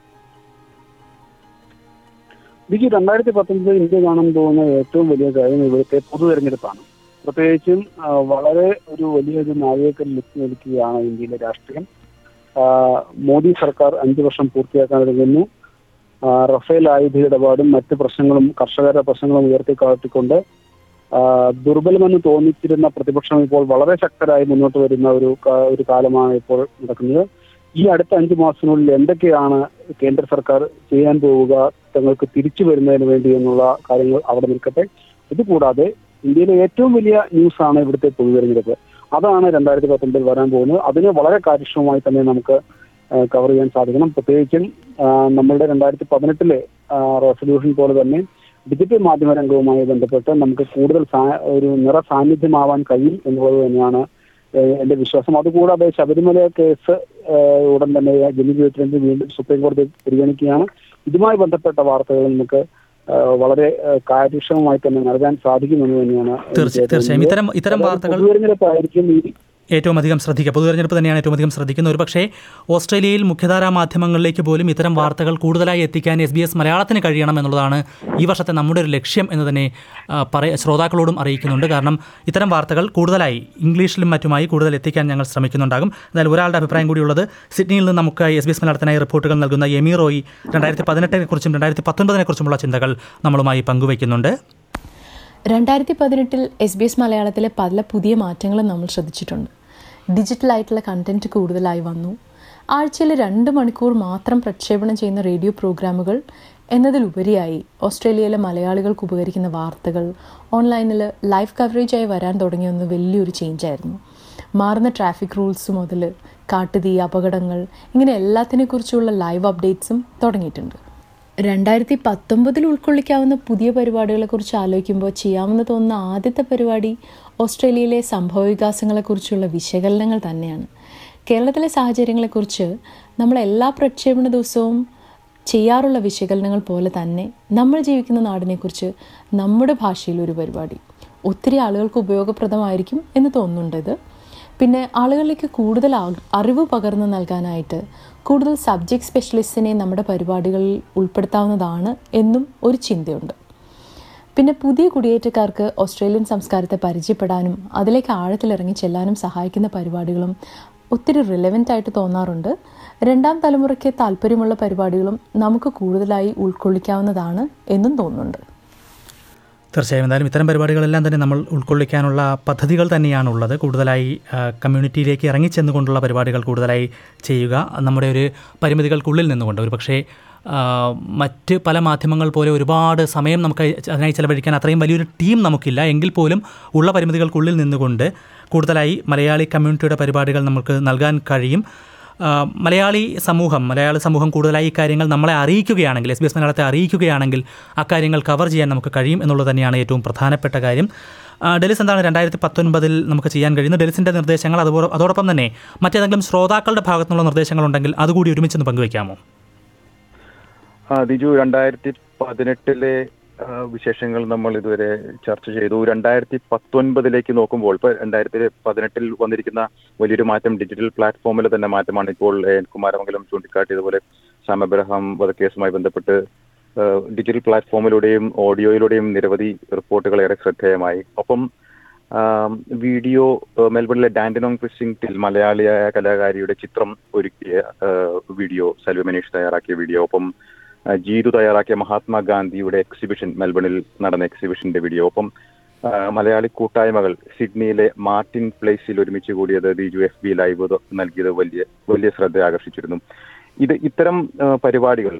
എനിക്ക് രണ്ടായിരത്തി പത്തൊമ്പതിൽ ഇന്ത്യ കാണാൻ പോകുന്ന ഏറ്റവും വലിയ കാര്യം ഇവിടുത്തെ പൊതു തെരഞ്ഞെടുപ്പാണ് പ്രത്യേകിച്ചും ആ, വളരെ ഒരു വലിയൊരു നാഴികക്കല്ലിൽ എത്തി നിൽക്കുകയാണ് ഇന്ത്യയിലെ രാഷ്ട്രീയം ആ, മോദി സർക്കാർ അഞ്ചു വർഷം പൂർത്തിയാക്കാൻ ഒരുങ്ങുന്നു ആ, റഫേൽ ആയുധ ഇടപാടും മറ്റ് പ്രശ്നങ്ങളും കർഷകരുടെ പ്രശ്നങ്ങളും ഉയർത്തിക്കാട്ടിക്കൊണ്ട് ആ, ദുർബലമെന്ന് തോന്നിച്ചിരുന്ന പ്രതിപക്ഷം ഇപ്പോൾ വളരെ ശക്തരായി മുന്നോട്ട് വരുന്ന ഒരു കാ- ഒരു കാലമാണ് ഇപ്പോൾ നടക്കുന്നത് ഈ അടുത്ത അഞ്ചു മാസത്തിനുള്ളിൽ എന്തൊക്കെയാണ് കേന്ദ്ര സർക്കാർ ചെയ്യാൻ പോവുക തങ്ങൾക്ക് തിരിച്ചു വരുന്നതിന് വേണ്ടി എന്നുള്ള കാര്യങ്ങൾ അവിടെ നിൽക്കട്ടെ ഇതുകൂടാതെ ഇന്ത്യയിലെ ഏറ്റവും വലിയ ന്യൂസ് ആണ് ഇവിടുത്തെ പൊതുതെരഞ്ഞെടുപ്പ് അതാണ് രണ്ടായിരത്തി പത്തൊമ്പതിൽ വരാൻ പോകുന്നത് അതിനെ വളരെ കാര്യക്ഷമമായി തന്നെ നമുക്ക് കവർ ചെയ്യാൻ സാധിക്കണം പ്രത്യേകിച്ചും ആ, നമ്മളുടെ രണ്ടായിരത്തി പതിനെട്ടിലെ റെസൊല്യൂഷൻ പോലെ തന്നെ ഡിജിറ്റൽ മാധ്യമ രംഗവുമായി ബന്ധപ്പെട്ട് നമുക്ക് കൂടുതൽ സാ- ഒരു നിറ സാന്നിധ്യമാവാൻ കഴിയും എന്നുള്ളത് തന്നെയാണ് ഏഹ് എന്റെ വിശ്വാസം അതുകൂടാതെ ശബരിമല കേസ് ഏഹ് ഉടൻ തന്നെ ജമ്മു ഇരുപത്തിരണ്ട് വീണ്ടും സുപ്രീം കോടതി പരിഗണിക്കുകയാണ് ഇതുമായി ബന്ധപ്പെട്ട വാർത്തകൾ നമുക്ക് ഏഹ് വളരെ ഏഹ് കാര്യക്ഷമമായി തന്നെ നൽകാൻ സാധിക്കുമെന്ന് തന്നെയാണ് എനിക്ക് തീർച്ചയായും തീർച്ചയായും ഇത്തരം ഇത്തരം അതായത് വാർത്തകൾ പൊതുതെരഞ്ഞെടുപ്പായിരിക്കും ഈ ഏറ്റവും അധികം ശ്രദ്ധിക്കുക പൊതുതെരഞ്ഞെടുപ്പ് തന്നെയാണ് ഏറ്റവും അധികം ശ്രദ്ധിക്കുന്നത് ഒരു പക്ഷേ ഓസ്ട്രേലിയയിൽ മുഖ്യധാരാ മാധ്യമങ്ങളിലേക്ക് പോലും ഇത്തരം വാർത്തകൾ കൂടുതലായി എത്തിക്കാൻ എസ് ബി എസ് മലയാളത്തിന് കഴിയണം എന്നുള്ളതാണ് ഈ വർഷത്തെ നമ്മുടെ ഒരു ലക്ഷ്യം എന്ന് തന്നെ ആ, പറയ ശ്രോതാക്കളോടും അറിയിക്കുന്നുണ്ട് കാരണം ഇത്തരം വാർത്തകൾ കൂടുതലായി ഇംഗ്ലീഷിലും മറ്റുമായി കൂടുതൽ എത്തിക്കാൻ ഞങ്ങൾ ശ്രമിക്കുന്നുണ്ടാകും എന്നാൽ ഒരാളുടെ അഭിപ്രായം കൂടിയുള്ളത് സിഡ്നിയിൽ നിന്ന് നമുക്ക് എസ് ബി എസ് മലയാളത്തിനായി റിപ്പോർട്ടുകൾ നൽകുന്ന എമി റോയി രണ്ടായിരത്തി പതിനെട്ടിനെ കുറിച്ചും രണ്ടായിരത്തി പത്തൊൻപതിനെ കുറിച്ചുമുള്ള ചിന്തകൾ നമ്മളുമായി പങ്കുവയ്ക്കുന്നുണ്ട് രണ്ടായിരത്തി പതിനെട്ടിൽ എസ് ബി എസ് മലയാളത്തിലെ പല പുതിയ മാറ്റങ്ങളും നമ്മൾ ശ്രദ്ധിച്ചിട്ടുണ്ട് ഡിജിറ്റലായിട്ടുള്ള കണ്ടന്റ് കൂടുതലായി വന്നു ആഴ്ചയിൽ രണ്ട് മണിക്കൂർ മാത്രം പ്രക്ഷേപണം ചെയ്യുന്ന റേഡിയോ പ്രോഗ്രാമുകൾ എന്നതിലുപരിയായി ഓസ്ട്രേലിയയിലെ മലയാളികൾക്ക് ഉപകരിക്കുന്ന വാർത്തകൾ ഓൺലൈനിൽ ലൈവ് കവറേജായി വരാൻ തുടങ്ങിയൊന്ന് വലിയൊരു ചേഞ്ചായിരുന്നു മാറുന്ന ട്രാഫിക് റൂൾസ് മുതൽ കാട്ടുതീ അപകടങ്ങൾ ഇങ്ങനെ എല്ലാത്തിനെക്കുറിച്ചുള്ള ലൈവ് അപ്ഡേറ്റ്സും തുടങ്ങിയിട്ടുണ്ട് രണ്ടായിരത്തി പത്തൊമ്പതിൽ ഉൾക്കൊള്ളിക്കാവുന്ന പുതിയ പരിപാടികളെക്കുറിച്ച് ആലോചിക്കുമ്പോൾ ചെയ്യാമെന്ന് തോന്നുന്ന ആദ്യത്തെ പരിപാടി ഓസ്ട്രേലിയയിലെ സംഭവവികാസങ്ങളെക്കുറിച്ചുള്ള വിശകലനങ്ങൾ തന്നെയാണ് കേരളത്തിലെ സാഹചര്യങ്ങളെക്കുറിച്ച് നമ്മൾ എല്ലാ പ്രക്ഷേപണ ദിവസവും ചെയ്യാറുള്ള വിശകലനങ്ങൾ പോലെ തന്നെ നമ്മൾ ജീവിക്കുന്ന നാടിനെക്കുറിച്ച് നമ്മുടെ ഭാഷയിൽ ഒരു പരിപാടി ഒത്തിരി ആളുകൾക്ക് ഉപയോഗപ്രദമായിരിക്കും എന്ന് തോന്നുന്നുണ്ട് ഇത് പിന്നെ ആളുകളിലേക്ക് കൂടുതൽ ആ- അറിവ് പകർന്നു നൽകാനായിട്ട് കൂടുതൽ സബ്ജക്ട് സ്പെഷ്യലിസ്റ്റിനെ നമ്മുടെ പരിപാടികളിൽ ഉൾപ്പെടുത്താവുന്നതാണ് എന്നും ഒരു ചിന്തയുണ്ട് പിന്നെ പുതിയ കുടിയേറ്റക്കാർക്ക് ഓസ്ട്രേലിയൻ സംസ്കാരത്തെ പരിചയപ്പെടാനും അതിലേക്ക് ആഴത്തിലിറങ്ങി ചെല്ലാനും സഹായിക്കുന്ന പരിപാടികളും ഒത്തിരി റിലവൻ്റ് ആയിട്ട് തോന്നാറുണ്ട് രണ്ടാം തലമുറയ്ക്ക് താല്പര്യമുള്ള പരിപാടികളും നമുക്ക് കൂടുതലായി ഉൾക്കൊള്ളിക്കാവുന്നതാണ് എന്നും തോന്നുന്നുണ്ട് തീർച്ചയായും എന്തായാലും ഇത്തരം പരിപാടികളെല്ലാം തന്നെ നമ്മൾ ഉൾക്കൊള്ളിക്കാനുള്ള പദ്ധതികൾ തന്നെയാണുള്ളത് കൂടുതലായി ആ, കമ്മ്യൂണിറ്റിയിലേക്ക് ഇറങ്ങിച്ചെന്നുകൊണ്ടുള്ള പരിപാടികൾ കൂടുതലായി ചെയ്യുക നമ്മുടെ ഒരു പരിമിതികൾക്കുള്ളിൽ നിന്നുകൊണ്ട് ഒരു പക്ഷേ ആ, മറ്റ് പല മാധ്യമങ്ങൾ പോലെ ഒരുപാട് സമയം നമുക്ക് അതിനായി ചെലവഴിക്കാൻ അത്രയും വലിയൊരു ടീം നമുക്കില്ല എങ്കിൽ പോലും ഉള്ള പരിമിതികൾക്കുള്ളിൽ നിന്നുകൊണ്ട് കൂടുതലായി മലയാളി കമ്മ്യൂണിറ്റിയുടെ പരിപാടികൾ നമുക്ക് നൽകാൻ കഴിയും ആ, മലയാളി സമൂഹം മലയാളി സമൂഹം കൂടുതലായി ഈ കാര്യങ്ങൾ നമ്മളെ അറിയിക്കുകയാണെങ്കിൽ എസ് ബി എസ് മലയാളത്തെ അറിയിക്കുകയാണെങ്കിൽ അക്കാര്യങ്ങൾ കവർ ചെയ്യാൻ നമുക്ക് കഴിയും എന്നുള്ളത് തന്നെയാണ് ഏറ്റവും പ്രധാനപ്പെട്ട കാര്യം ആ, ഡെലിസ് എന്താണ് രണ്ടായിരത്തി പത്തൊൻപതിൽ നമുക്ക് ചെയ്യാൻ കഴിയുന്നത് ഡെലിസിൻ്റെ നിർദ്ദേശങ്ങൾ അതുപോലെ അതോടൊപ്പം തന്നെ മറ്റേതെങ്കിലും ശ്രോതാക്കളുടെ ഭാഗത്തുനിന്നുള്ള നിർദ്ദേശങ്ങളുണ്ടെങ്കിൽ അതുകൂടി ഒരുമിച്ചൊന്ന് പങ്കുവയ്ക്കാമോ ആ ദിജു രണ്ടായിരത്തി പതിനെട്ടിലെ ആ, വിശേഷങ്ങൾ നമ്മൾ ഇതുവരെ ചർച്ച ചെയ്തു രണ്ടായിരത്തി പത്തൊൻപതിലേക്ക് നോക്കുമ്പോൾ ഇപ്പൊ രണ്ടായിരത്തി പതിനെട്ടിൽ വന്നിരിക്കുന്ന വലിയൊരു മാറ്റം ഡിജിറ്റൽ പ്ലാറ്റ്ഫോമിൽ തന്നെ മാറ്റമാണ് ഇപ്പോൾ എ, എൻ കുമാരമംഗലം ചൂണ്ടിക്കാട്ടിയതുപോലെ സാം അബ്രഹാം വധക്കേസുമായി ബന്ധപ്പെട്ട് ആ, ഡിജിറ്റൽ പ്ലാറ്റ്ഫോമിലൂടെയും ഓഡിയോയിലൂടെയും നിരവധി റിപ്പോർട്ടുകൾ ഏറെ ശ്രദ്ധേയമായി ഒപ്പം ആം, വീഡിയോ ആ, മെൽബണിലെ ഡാൻഡിനോങ് ക്രിസ്റ്റിംഗിൽ മലയാളിയായ കലാകാരിയുടെ ചിത്രം ഒരുക്കിയ ആ, വീഡിയോ സൽവി മനീഷ് തയ്യാറാക്കിയ വീഡിയോ ഒപ്പം ആ, ജീതു തയ്യാറാക്കിയ മഹാത്മാഗാന്ധിയുടെ എക്സിബിഷൻ മെൽബണിൽ നടന്ന എക്സിബിഷന്റെ വീഡിയോ ഒപ്പം ആ, മലയാളി കൂട്ടായ്മകൾ സിഡ്നിയിലെ മാർട്ടിൻ പ്ലേസിൽ ഒരുമിച്ച് കൂടിയത് ദിജു എഫ് ബി ലൈവ് ത- നൽകിയത് വലിയ വലിയ ശ്രദ്ധ ആകർഷിച്ചിരുന്നു ഇത് ഇത്തരം ആ, പരിപാടികൾ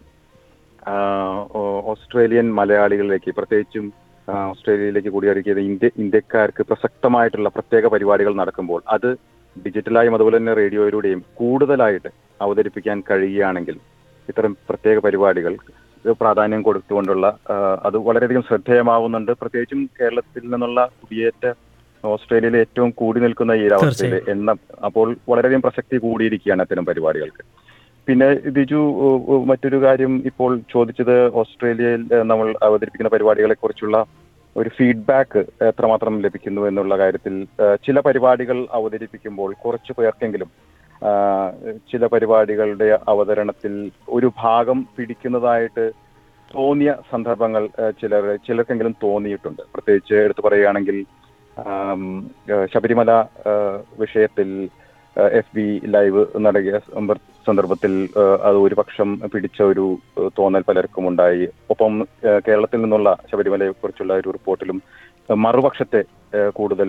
ആ, ഓ- ഓസ്ട്രേലിയൻ മലയാളികളിലേക്ക് പ്രത്യേകിച്ചും ആ, ഓസ്ട്രേലിയയിലേക്ക് കൂടിയൊരുക്കിയത് ഇന്ത്യ ഇന്ത്യക്കാർക്ക് പ്രസക്തമായിട്ടുള്ള പ്രത്യേക പരിപാടികൾ നടക്കുമ്പോൾ അത് ഡിജിറ്റലായും അതുപോലെ തന്നെ റേഡിയോയിലൂടെയും കൂടുതലായിട്ട് അവതരിപ്പിക്കാൻ കഴിയുകയാണെങ്കിൽ ഇത്തരം പ്രത്യേക പരിപാടികൾ ഇത് പ്രാധാന്യം കൊടുത്തുകൊണ്ടുള്ള ആ, അത് വളരെയധികം ശ്രദ്ധേയമാവുന്നുണ്ട് പ്രത്യേകിച്ചും കേരളത്തിൽ നിന്നുള്ള കുടിയേറ്റ ഓസ്ട്രേലിയയിൽ ഏറ്റവും കൂടി നിൽക്കുന്ന ഈ ഒരു അവസ്ഥയിൽ എണ്ണം അപ്പോൾ വളരെയധികം പ്രസക്തി കൂടിയിരിക്കുകയാണ് അത്തരം പരിപാടികൾക്ക് പിന്നെ ബിജു ഉ- ഉ- മറ്റൊരു കാര്യം ഇപ്പോൾ ചോദിച്ചത് ഓസ്ട്രേലിയയിൽ ഏഹ്, നമ്മൾ അവതരിപ്പിക്കുന്ന പരിപാടികളെ കുറിച്ചുള്ള ഒരു ഫീഡ്ബാക്ക് എത്രമാത്രം ലഭിക്കുന്നു എന്നുള്ള കാര്യത്തിൽ ഏഹ്, ചില പരിപാടികൾ അവതരിപ്പിക്കുമ്പോൾ കുറച്ച് പേർക്കെങ്കിലും ആഹ്, ചില പരിപാടികളുടെ അവതരണത്തിൽ ഒരു ഭാഗം പിടിക്കുന്നതായിട്ട് തോന്നിയ സന്ദർഭങ്ങൾ ഏഹ്, ചിലർ ചിലർക്കെങ്കിലും തോന്നിയിട്ടുണ്ട് പ്രത്യേകിച്ച് എടുത്തു പറയുകയാണെങ്കിൽ ആം, ഏഹ്, ശബരിമല ഏഹ്, വിഷയത്തിൽ എഫ് ബി ലൈവ് നടത്തിയ സന്ദർ- സന്ദർഭത്തിൽ ഏഹ്, അത് ഒരു പക്ഷം പിടിച്ച ഒരു ഏഹ്, തോന്നൽ പലർക്കും ഉണ്ടായി ഒപ്പം ഏഹ്, കേരളത്തിൽ നിന്നുള്ള ശബരിമലയെ കുറിച്ചുള്ള ഒരു റിപ്പോർട്ടിലും ഏഹ്, മറുപക്ഷത്തെ ഏഹ്, കൂടുതൽ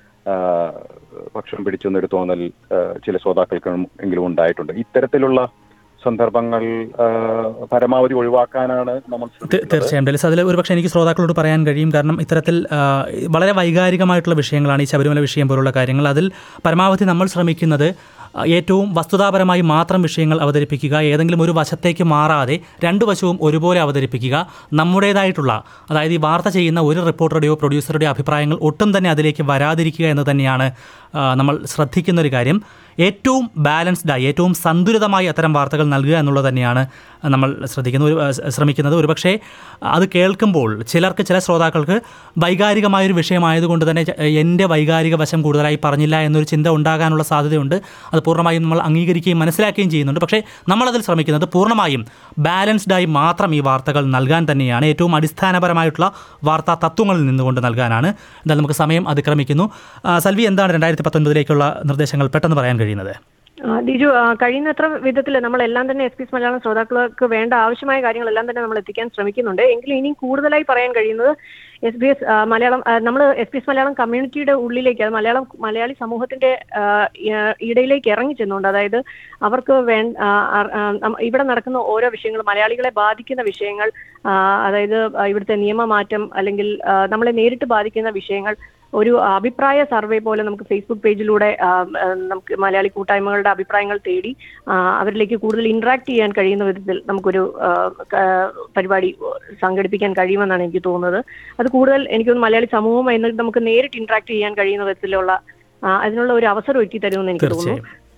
ഏഹ്, പക്ഷം പിടിച്ചെന്നൊരു തോന്നൽ ഏഹ്, ചില ശ്രോതാക്കൾക്കും എങ്കിലും ഉണ്ടായിട്ടുണ്ട് ഇത്തരത്തിലുള്ള സന്ദർഭങ്ങൾ ഏഹ്, പരമാവധി ഒഴിവാക്കാനാണ് നമ്മൾ തീ- ശ്രമിക്കുന്നത് തീർച്ചയായും ഡെലിസ് അതിൽ ഒരുപക്ഷെ എനിക്ക് ശ്രോതാക്കളോട് പറയാൻ കഴിയും കാരണം ഇത്തരത്തിൽ ആ, വളരെ വൈകാരികമായിട്ടുള്ള വിഷയങ്ങളാണ് ഈ ശബരിമല വിഷയം പോലുള്ള കാര്യങ്ങൾ അതിൽ പരമാവധി നമ്മൾ ശ്രമിക്കുന്നത് ആ, ഏറ്റവും വസ്തുതാപരമായി മാത്രം വിഷയങ്ങൾ അവതരിപ്പിക്കുക ഏതെങ്കിലും ഒരു വശത്തേക്ക് മാറാതെ രണ്ടു വശവും ഒരുപോലെ അവതരിപ്പിക്കുക നമ്മുടേതായിട്ടുള്ള അതായത് ഈ വാർത്ത ചെയ്യുന്ന ഒരു റിപ്പോർട്ടറുടെയോ പ്രൊഡ്യൂസറുടെയോ അഭിപ്രായങ്ങൾ ഒട്ടും തന്നെ അതിലേക്ക് വരാതിരിക്കുക എന്ന് തന്നെയാണ് ആ, നമ്മൾ ശ്രദ്ധിക്കുന്ന ഒരു കാര്യം ഏറ്റവും ബാലൻസ്ഡായി ഏറ്റവും സന്തുലിതമായി അത്തരം വാർത്തകൾ നൽകുക എന്നുള്ളത് തന്നെയാണ് നമ്മൾ ശ്രദ്ധിക്കുന്ന ഒരു ആ, ശ്രമിക്കുന്നത് ഒരുപക്ഷേ അത് കേൾക്കുമ്പോൾ ചിലർക്ക് ചില ശ്രോതാക്കൾക്ക് വൈകാരികമായൊരു വിഷയമായതുകൊണ്ട് തന്നെ ച- എൻ്റെ വൈകാരിക വശം കൂടുതലായി പറഞ്ഞില്ല എന്നൊരു ചിന്ത ഉണ്ടാകാനുള്ള സാധ്യതയുണ്ട് അത് പൂർണ്ണമായും നമ്മൾ അംഗീകരിക്കുകയും മനസ്സിലാക്കുകയും ചെയ്യുന്നുണ്ട് പക്ഷേ നമ്മളതിൽ ശ്രമിക്കുന്നത് പൂർണ്ണമായും ബാലൻസ്ഡായി മാത്രം ഈ വാർത്തകൾ നൽകാൻ തന്നെയാണ് ഏറ്റവും അടിസ്ഥാനപരമായിട്ടുള്ള വാർത്താ തത്വങ്ങളിൽ നിന്നുകൊണ്ട് നൽകാനാണ് എന്തായാലും നമുക്ക് സമയം അതിക്രമിക്കുന്നു ആ, സൽവി എന്താണ് രണ്ടായിരത്തി പത്തൊൻപതിലേക്കുള്ള നിർദ്ദേശങ്ങൾ പെട്ടെന്ന് പറയാൻ കഴിയുന്നത് ആ, ദിജു ആ, കഴിയുന്നത്ര വിധത്തിൽ നമ്മളെല്ലാം തന്നെ എസ് പി എസ് മലയാളം ശ്രോതാക്കൾക്ക് വേണ്ട ആവശ്യമായ കാര്യങ്ങളെല്ലാം തന്നെ നമ്മൾ എത്തിക്കാൻ ശ്രമിക്കുന്നുണ്ട് എങ്കിലും ഇനിയും കൂടുതലായി പറയാൻ കഴിയുന്നത് എസ് ബി എസ് മലയാളം നമ്മൾ എസ് പി എസ് മലയാളം കമ്മ്യൂണിറ്റിയുടെ ഉള്ളിലേക്ക് അത് മലയാളം മലയാളി സമൂഹത്തിന്റെ ആ, ഇ- ഇടയിലേക്ക് ഇറങ്ങി ചെന്നുകൊണ്ട് അതായത് അവർക്ക് വേ ആ, അർ- ആ, നമ്മ- ഇവിടെ നടക്കുന്ന ഓരോ വിഷയങ്ങൾ മലയാളികളെ ബാധിക്കുന്ന വിഷയങ്ങൾ ആ, അതായത് ആ, ഇവിടുത്തെ നിയമമാറ്റം അല്ലെങ്കിൽ ആ, നമ്മളെ നേരിട്ട് ബാധിക്കുന്ന വിഷയങ്ങൾ ഒരു അഭിപ്രായ സർവേ പോലെ നമുക്ക് ഫേസ്ബുക്ക് പേജിലൂടെ ആ, ആ, നമുക്ക് മലയാളി കൂട്ടായ്മകളുടെ അഭിപ്രായങ്ങൾ തേടി ആ, അവരിലേക്ക് കൂടുതൽ ഇന്ററാക്ട് ചെയ്യാൻ കഴിയുന്ന വിധത്തിൽ നമുക്കൊരു ആ, ക- പരിപാടി സംഘടിപ്പിക്കാൻ കഴിയുമെന്നാണ് എനിക്ക് തോന്നുന്നത് അത് കൂടുതൽ എനിക്ക് തോന്നുന്നു മലയാളി സമൂഹം എന്ന് നമുക്ക് നേരിട്ട് ഇന്ററാക്ട് ചെയ്യാൻ കഴിയുന്ന വിധത്തിലുള്ള ആ, അതിനുള്ള ഒരു അവസരം ഒരുക്കി തരുമെന്ന് എനിക്ക് തോന്നുന്നു തീർച്ചയായും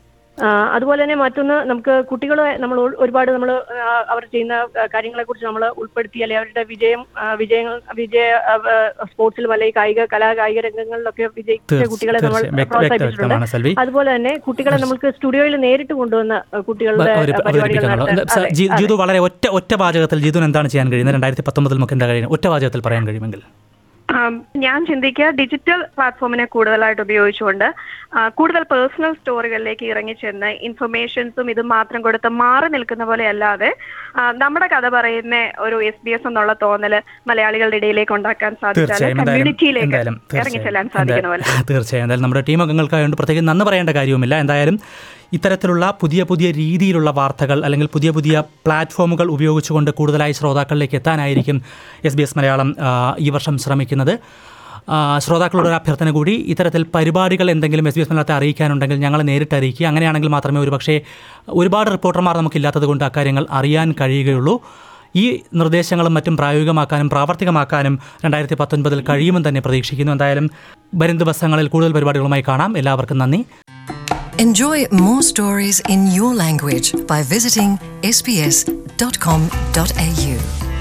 ആ, അതുപോലെ തന്നെ മറ്റൊന്ന് നമുക്ക് കുട്ടികളെ നമ്മൾ ഒ- ഒരുപാട് നമ്മൾ അവർ ചെയ്യുന്ന കാര്യങ്ങളെ കുറിച്ച് നമ്മൾ ഉൾപ്പെടുത്തി അല്ലെങ്കിൽ അവരുടെ വിജയം ആ, വിജയങ്ങൾ വിജയ സ്പോർട്സിലും അല്ലെങ്കിൽ കായിക കലാ കായിക രംഗങ്ങളിലൊക്കെ വിജയിച്ച തീർച്ച- കുട്ടികളെ നമ്മൾ തീർച്ചയായും വ്യക്ത- പ്രോത്സാഹിപ്പിച്ചിട്ടുണ്ട് വ്യക്തമാണ് സെൽവി അതുപോലെ തന്നെ കുട്ടികളെ നമുക്ക് സ്റ്റുഡിയോയിൽ നേരിട്ട് കൊണ്ടുവന്ന് കുട്ടികളുടെ അവര് പരിപാടികൾ അവതരിപ്പിക്കാനുള്ള നടത്താൻ സ- അതെ, ജി- അതെ. ജിതു വളരെ ഒറ്റ ഒറ്റ വാചകത്തിൽ ജിതുന് എന്താണ് ചെയ്യാൻ കഴിയുന്നത് രണ്ടായിരത്തി പത്തൊമ്പതിൽ നമുക്ക് എന്താ കഴിയുന്നത് ഒറ്റ വാചകത്തിൽ പറയാൻ കഴിയുമെങ്കിൽ ആം, ഞാൻ ചിന്തിക്കുക ഡിജിറ്റൽ പ്ലാറ്റ്ഫോമിനെ കൂടുതലായിട്ട് ഉപയോഗിച്ചുകൊണ്ട് ആ, കൂടുതൽ പേഴ്സണൽ സ്റ്റോറികളിലേക്ക് ഇറങ്ങിച്ചെന്ന് ഇൻഫർമേഷൻസും ഇത് മാത്രം കൊടുത്ത് മാറി നിൽക്കുന്ന പോലെ അല്ലാതെ ആ, നമ്മുടെ കഥ പറയുന്ന ഒരു എസ് ബി എസ് എന്നുള്ള തോന്നല് മലയാളികളുടെ ഇടയിലേക്ക് ഉണ്ടാക്കാൻ സാധിച്ചാൽ തീർച്ചയായും എന്തായാലും കമ്മ്യൂണിറ്റിയിലേക്ക് എന്തായാലും ഇറങ്ങിച്ചെല്ലാൻ തീർച്ചയായും സാധിക്കുന്ന പോലെ എന്താ- തീർച്ചയായും എന്തായാലും നമ്മുടെ ടീം അംഗങ്ങൾക്കായതുകൊണ്ട് പ്രത്യേകം നന്ദി പറയേണ്ട കാര്യവുമില്ല എന്തായാലും ഇത്തരത്തിലുള്ള പുതിയ പുതിയ രീതിയിലുള്ള വാർത്തകൾ അല്ലെങ്കിൽ പുതിയ പുതിയ പ്ലാറ്റ്ഫോമുകൾ ഉപയോഗിച്ചുകൊണ്ട് കൂടുതലായി ശ്രോതാക്കളിലേക്ക് എത്താനായിരിക്കും എസ് ബി എസ് മലയാളം ആ, ഈ വർഷം ശ്രമിക്കുന്നത് ആ, ശ്രോതാക്കളോട് ഒരു അഭ്യർത്ഥന കൂടി ഇത്തരത്തിൽ പരിപാടികൾ എന്തെങ്കിലും എസ് ബി എസ് മലയാളത്തെ അറിയിക്കാനുണ്ടെങ്കിൽ ഞങ്ങളെ നേരിട്ട് അറിയിക്കുക അങ്ങനെയാണെങ്കിൽ മാത്രമേ ഒരു പക്ഷേ ഒരുപാട് റിപ്പോർട്ടർമാർ നമുക്കില്ലാത്തത് കൊണ്ട് അക്കാര്യങ്ങൾ അറിയാൻ കഴിയുകയുള്ളൂ ഈ നിർദ്ദേശങ്ങളും മറ്റും പ്രായോഗികമാക്കാനും പ്രാവർത്തികമാക്കാനും രണ്ടായിരത്തി പത്തൊൻപതിൽ കഴിയുമെന്ന് തന്നെ പ്രതീക്ഷിക്കുന്നു എന്തായാലും വരും ദിവസങ്ങളിൽ കൂടുതൽ പരിപാടികളുമായി കാണാം എല്ലാവർക്കും നന്ദി Enjoy more stories in your language by visiting sbs.com.au.